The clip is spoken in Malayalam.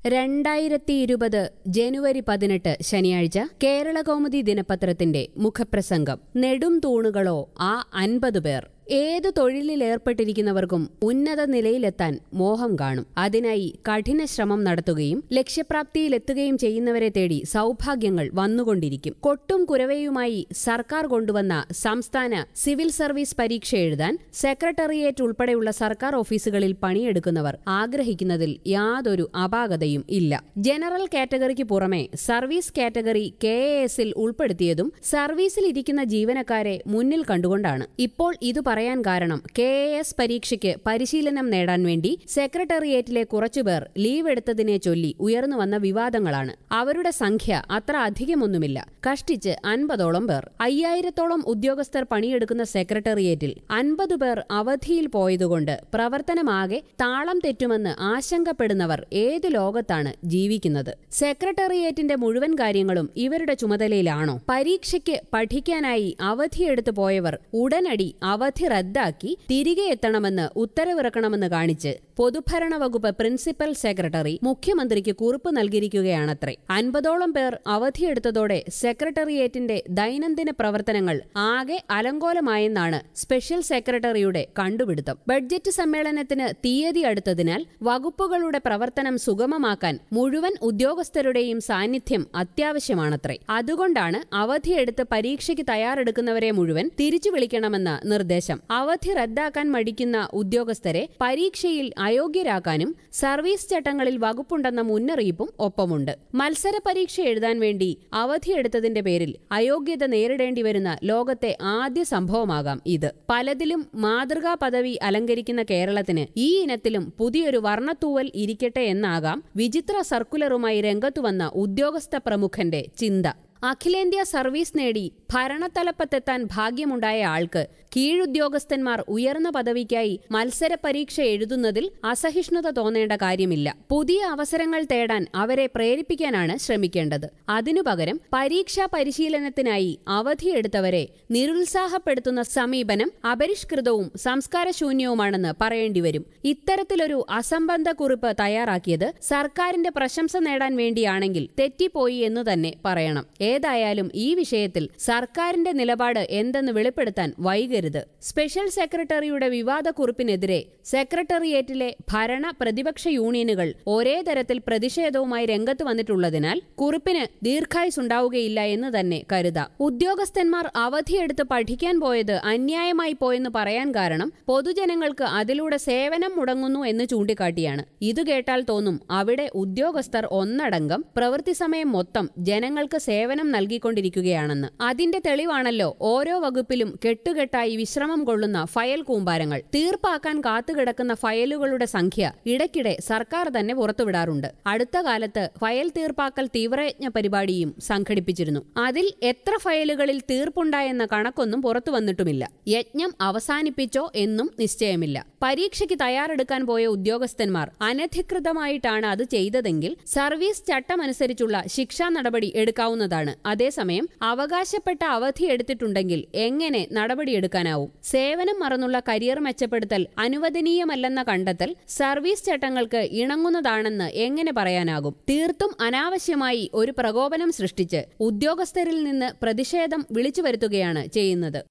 രണ്ടായിരത്തി ഇരുപത് ജനുവരി പതിനെട്ട് ശനിയാഴ്ച കേരള കൗമുദി ദിനപത്രത്തിന്റെ മുഖപ്രസംഗം നെടും തൂണുകളോ ആ അൻപത് പേർ ഏത് തൊഴിലിലേർപ്പെട്ടിരിക്കുന്നവർക്കും ഉന്നത നിലയിലെത്താൻ മോഹം കാണും അതിനായി കഠിന ശ്രമം നടത്തുകയും ലക്ഷ്യപ്രാപ്തിയിലെത്തുകയും ചെയ്യുന്നവരെ തേടി സൗഭാഗ്യങ്ങൾ വന്നുകൊണ്ടിരിക്കും കൊട്ടും കുരവയുമായി സർക്കാർ കൊണ്ടുവന്ന സംസ്ഥാന സിവിൽ സർവീസ് പരീക്ഷ എഴുതാൻ സെക്രട്ടേറിയറ്റ് ഉൾപ്പെടെയുള്ള സർക്കാർ ഓഫീസുകളിൽ പണിയെടുക്കുന്നവർ ആഗ്രഹിക്കുന്നതിൽ യാതൊരു അപാകതയും ഇല്ല ജനറൽ കാറ്റഗറിക്ക് പുറമെ സർവീസ് കാറ്റഗറി കെ എ എസിൽ ഉൾപ്പെടുത്തിയതും സർവീസിൽ ഇരിക്കുന്ന ജീവനക്കാരെ മുന്നിൽ കണ്ടുകൊണ്ടാണ് ഇപ്പോൾ ഇത് പറയാൻ കാരണം കെ എ എസ് പരീക്ഷയ്ക്ക് പരിശീലനം നേടാൻ വേണ്ടി സെക്രട്ടേറിയറ്റിലെ കുറച്ചുപേർ ലീവ് എടുത്തതിനെ ചൊല്ലി ഉയർന്നു വന്ന വിവാദങ്ങളാണ് അവരുടെ സംഖ്യ അത്ര അധികമൊന്നുമില്ല കഷ്ടിച്ച് അൻപതോളം പേർ അയ്യായിരത്തോളം ഉദ്യോഗസ്ഥർ പണിയെടുക്കുന്ന സെക്രട്ടേറിയറ്റിൽ അൻപത് പേർ അവധിയിൽ പോയതുകൊണ്ട് പ്രവർത്തനമാകെ താളം തെറ്റുമെന്ന് ആശങ്കപ്പെടുന്നവർ ഏതു ലോകത്താണ് ജീവിക്കുന്നത് സെക്രട്ടേറിയറ്റിന്റെ മുഴുവൻ കാര്യങ്ങളും ഇവരുടെ ചുമതലയിലാണോ പരീക്ഷയ്ക്ക് പഠിക്കാനായി അവധിയെടുത്തു പോയവർ ഉടനടി അവധി റദ്ദാക്കി തിരികെ എത്തണമെന്ന് ഉത്തരവിറക്കണമെന്ന് കാണിച്ച് പൊതുഭരണ വകുപ്പ് പ്രിൻസിപ്പൽ സെക്രട്ടറി മുഖ്യമന്ത്രിക്ക് കുറിപ്പ് നൽകിയിരിക്കുകയാണത്രേ അൻപതോളം പേർ അവധിയെടുത്തതോടെ സെക്രട്ടേറിയറ്റിന്റെ ദൈനംദിന പ്രവർത്തനങ്ങൾ ആകെ അലങ്കോലമായെന്നാണ് സ്പെഷ്യൽ സെക്രട്ടറിയുടെ കണ്ടുപിടുത്തം ബഡ്ജറ്റ് സമ്മേളനത്തിന് തീയതി അടുത്തതിനാൽ വകുപ്പുകളുടെ പ്രവർത്തനം സുഗമമാക്കാൻ മുഴുവൻ ഉദ്യോഗസ്ഥരുടെയും സാന്നിധ്യം അത്യാവശ്യമാണത്രേ അതുകൊണ്ടാണ് അവധിയെടുത്ത് പരീക്ഷയ്ക്ക് തയ്യാറെടുക്കുന്നവരെ മുഴുവൻ തിരിച്ചു വിളിക്കണമെന്ന നിർദ്ദേശം അവധി റദ്ദാക്കാൻ മടിക്കുന്ന ഉദ്യോഗസ്ഥരെ പരീക്ഷയിൽ അയോഗ്യരാക്കാനും സർവീസ് ചട്ടങ്ങളിൽ വകുപ്പുണ്ടെന്ന മുന്നറിയിപ്പും ഒപ്പമുണ്ട് മത്സര പരീക്ഷ എഴുതാൻ വേണ്ടി അവധിയെടുത്തതിന്റെ പേരിൽ അയോഗ്യത നേരിടേണ്ടി വരുന്ന ലോകത്തെ ആദ്യ സംഭവമാകാം ഇത് പലതിലും മാതൃകാ പദവി അലങ്കരിക്കുന്ന കേരളത്തിന് ഈ ഇനത്തിലും പുതിയൊരു വർണ്ണത്തൂവൽ ഇരിക്കട്ടെ എന്നാകാം വിചിത്ര സർക്കുലറുമായി രംഗത്തുവന്ന ഉദ്യോഗസ്ഥ പ്രമുഖന്റെ ചിന്ത അഖിലേന്ത്യാ സർവീസ് നേടി ഭരണത്തലപ്പത്തെത്താൻ ഭാഗ്യമുണ്ടായ ആൾക്ക് കീഴുദ്യോഗസ്ഥന്മാർ ഉയർന്ന പദവിക്കായി മത്സര പരീക്ഷ എഴുതുന്നതിൽ അസഹിഷ്ണുത തോന്നേണ്ട കാര്യമില്ല പുതിയ അവസരങ്ങൾ തേടാൻ അവരെ പ്രേരിപ്പിക്കാനാണ് ശ്രമിക്കേണ്ടത് അതിനുപകരം പരീക്ഷാ പരിശീലനത്തിനായി അവധിയെടുത്തവരെ നിരുത്സാഹപ്പെടുത്തുന്ന സമീപനം അപരിഷ്കൃതവും സംസ്കാരശൂന്യവുമാണെന്ന് പറയേണ്ടിവരും ഇത്തരത്തിലൊരു അസംബന്ധ കുറിപ്പ് തയ്യാറാക്കിയത് സർക്കാരിന്റെ പ്രശംസ നേടാൻ വേണ്ടിയാണെങ്കിൽ തെറ്റിപ്പോയി എന്ന് തന്നെ പറയണം ഏതായാലും ഈ വിഷയത്തിൽ സർക്കാരിന്റെ നിലപാട് എന്തെന്ന് വെളിപ്പെടുത്താൻ വൈകരുത് സ്പെഷ്യൽ സെക്രട്ടറിയുടെ വിവാദ കുറിപ്പിനെതിരെ സെക്രട്ടേറിയറ്റിലെ ഭരണ പ്രതിപക്ഷ യൂണിയനുകൾ ഒരേ തരത്തിൽ പ്രതിഷേധവുമായി രംഗത്ത് വന്നിട്ടുള്ളതിനാൽ കുറിപ്പിന് ദീർഘായുസുണ്ടാവുകയില്ല എന്ന് തന്നെ കരുതാം ഉദ്യോഗസ്ഥന്മാർ അവധിയെടുത്ത് പഠിക്കാൻ പോയത് അന്യായമായി പോയെന്ന് പറയാൻ കാരണം പൊതുജനങ്ങൾക്ക് അതിലൂടെ സേവനം മുടങ്ങുന്നു എന്ന് ചൂണ്ടിക്കാട്ടിയാണ് ഇത് കേട്ടാൽ തോന്നും അവിടെ ഉദ്യോഗസ്ഥർ ഒന്നടങ്കം പ്രവൃത്തി സമയം മൊത്തം ജനങ്ങൾക്ക് സേവനം നൽകിക്കൊണ്ടിരിക്കുകയാണെന്ന് അതിന്റെ തെളിവാണല്ലോ ഓരോ വകുപ്പിലും കെട്ടുകെട്ടായി വിശ്രമം കൊള്ളുന്ന ഫയൽ കൂമ്പാരങ്ങൾ തീർപ്പാക്കാൻ കാത്തുകിടക്കുന്ന ഫയലുകളുടെ സംഖ്യ ഇടയ്ക്കിടെ സർക്കാർ തന്നെ പുറത്തുവിടാറുണ്ട് അടുത്ത കാലത്ത് ഫയൽ തീർപ്പാക്കൽ തീവ്രയജ്ഞ പരിപാടിയും സംഘടിപ്പിച്ചിരുന്നു അതിൽ എത്ര ഫയലുകളിൽ തീർപ്പുണ്ടായെന്ന കണക്കൊന്നും പുറത്തു വന്നിട്ടുമില്ല യജ്ഞം അവസാനിപ്പിച്ചോ എന്നും നിശ്ചയമില്ല പരീക്ഷയ്ക്ക് തയ്യാറെടുക്കാൻ പോയ ഉദ്യോഗസ്ഥന്മാർ അനധികൃതമായിട്ടാണ് അത് ചെയ്തതെങ്കിൽ സർവീസ് ചട്ടമനുസരിച്ചുള്ള ശിക്ഷാ നടപടി എടുക്കാവുന്നതാണ് അതേസമയം അവകാശപ്പെട്ട അവധി എടുത്തിട്ടുണ്ടെങ്കിൽ എങ്ങനെ നടപടിയെടുക്കാനാവും സേവനം മറന്നുള്ള കരിയർ മെച്ചപ്പെടുത്തൽ അനുവദനീയമല്ലെന്ന കണ്ടെത്തൽ സർവീസ് ചട്ടങ്ങൾക്ക് ഇണങ്ങുന്നതാണെന്ന് എങ്ങനെ പറയാനാകും തീർത്തും അനാവശ്യമായി ഒരു പ്രകോപനം സൃഷ്ടിച്ച് ഉദ്യോഗസ്ഥരിൽ നിന്ന് പ്രതിഷേധം വിളിച്ചു വരുത്തുകയാണ് ചെയ്യുന്നത്